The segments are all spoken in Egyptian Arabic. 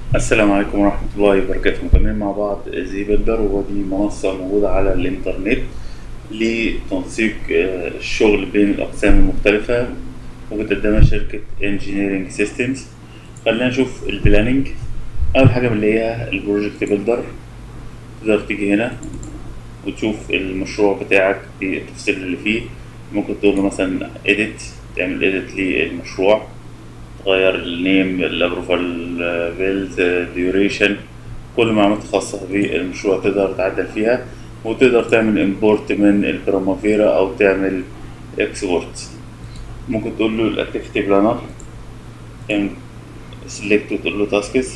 السلام عليكم ورحمة الله وبركاته مكملين مع بعض زي بيلدر ودي منصة موجودة على الإنترنت لتنسيق آه، الشغل بين الأقسام المختلفة وبتقدمها شركة Engineering Systems خلينا نشوف البلاننج أول حاجة بنلاقيها البروجكت بيلدر تقدر تيجي هنا وتشوف المشروع بتاعك التفاصيل اللي فيه ممكن تقول له مثلا edit تعمل edit للمشروع تغير النيم الابروفال بيلد ديوريشن كل المعلومات الخاصة بالمشروع تقدر تعدل فيها وتقدر تعمل امبورت من البرامافيرا او تعمل اكسبورت ممكن تقول له الاكتيفيتي بلانر تعمل سيلكت وتقول له تاسكس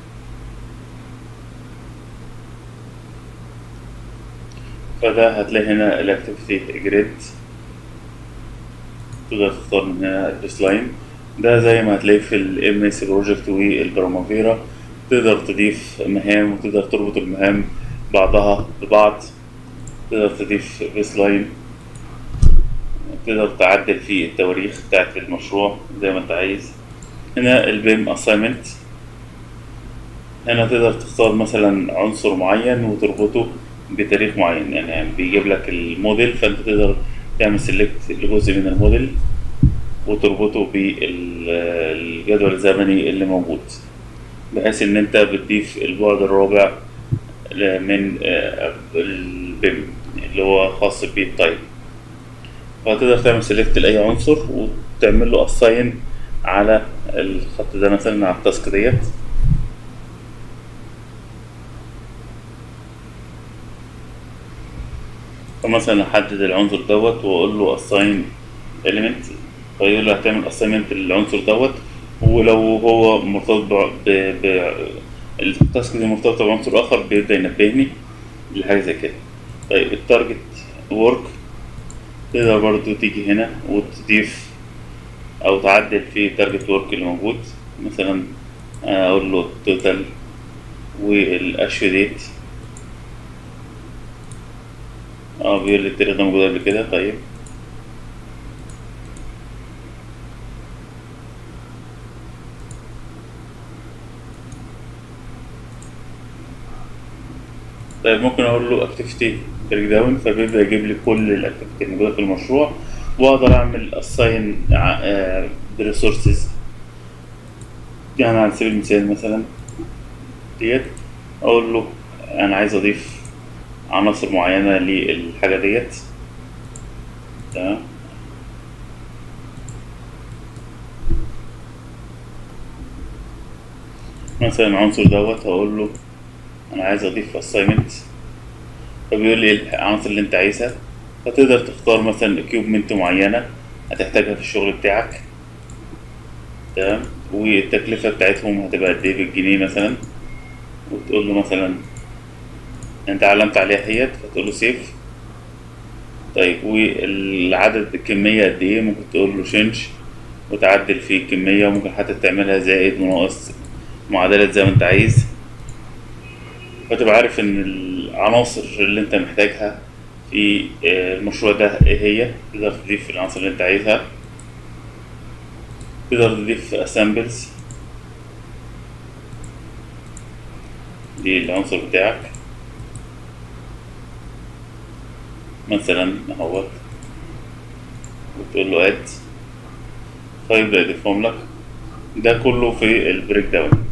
فده هتلاقي هنا الاكتيفيتي جريد تقدر تختار من هنا البيس لاين ده زي ما هتلاقي في الام اس بروجكت والبرامافيرا تقدر تضيف مهام وتقدر تربط المهام بعضها ببعض تقدر تضيف بيس لاين تقدر تعدل في التواريخ بتاعت المشروع زي ما انت عايز هنا البيم اساينمنت هنا تقدر تختار مثلا عنصر معين وتربطه بتاريخ معين يعني بيجيب لك الموديل فانت تقدر تعمل سيلكت لجزء من الموديل وتربطه بالجدول الزمني اللي موجود بحيث ان انت بتضيف البعد الرابع من البيم اللي هو خاص بالتايب فهتقدر تعمل سيلكت لاي عنصر وتعمل له اساين على الخط ده مثلا على التاسك ديت فمثلا احدد العنصر دوت واقول له assign element فيقول له هتعمل assignment للعنصر دوت ولو هو مرتبط ب ب التاسك دي مرتبطة بعنصر آخر بيبدأ ينبهني لحاجة زي كده طيب التارجت ورك تقدر برضو تيجي هنا وتضيف أو تعدل في التارجت ورك اللي موجود مثلا أقول له توتال والأشيو ديت اه بيقول لي التاريخ ده موجود قبل كده طيب طيب ممكن اقول له اكتيفيتي بريك داون فبيبدا يجيب لي كل الاكتيفيتي الموجوده في المشروع واقدر اعمل اساين بريسورسز يعني على سبيل المثال مثلا ديت اقول له انا عايز اضيف عناصر معينه للحاجه ديت تمام مثلا العنصر دوت هقول له انا عايز اضيف assignment فبيقول لي العناصر اللي انت عايزها فتقدر تختار مثلا equipment معينة هتحتاجها في الشغل بتاعك تمام والتكلفة بتاعتهم هتبقى قد ايه بالجنيه مثلا وتقول له مثلا انت علمت عليها هيت فتقول له سيف طيب والعدد الكمية قد ايه ممكن تقول له change وتعدل في الكمية وممكن حتى تعملها زائد وناقص معادلات زي ما انت عايز فتبقى عارف ان العناصر اللي انت محتاجها في المشروع ده ايه هي تقدر تضيف العناصر اللي انت عايزها تقدر تضيف اسامبلز للعنصر بتاعك مثلا اهوت وتقول له اد فيبدأ يضيفهم لك ده كله في البريك داون